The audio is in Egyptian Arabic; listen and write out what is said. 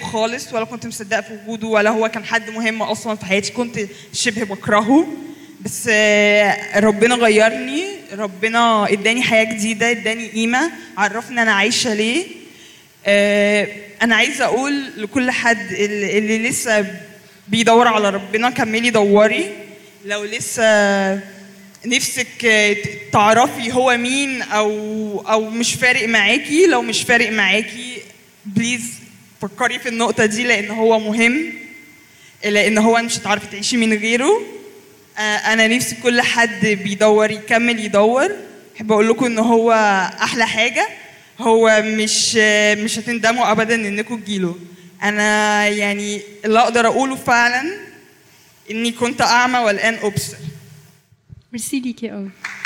خالص ولا كنت مصدقه في وجوده ولا هو كان حد مهم اصلا في حياتي كنت شبه بكرهه بس آه، ربنا غيرني ربنا اداني حياه جديده اداني قيمه عرفني انا عايشه ليه آه، انا عايزه اقول لكل حد اللي اللي لسه بيدور على ربنا كملي دوري لو لسه نفسك آه، ت- تعرفي هو مين او او مش فارق معاكي لو مش فارق معاكي بليز فكري في النقطه دي لان هو مهم لان هو مش هتعرفي تعيشي من غيره آه، انا نفسي كل حد بيدور يكمل يدور احب اقول لكم ان هو احلى حاجه هو مش آه، مش هتندموا ابدا انكم تجيله انا يعني اللي اقدر اقوله فعلا اني كنت اعمى والان ابصر ميرسي ليكي قوي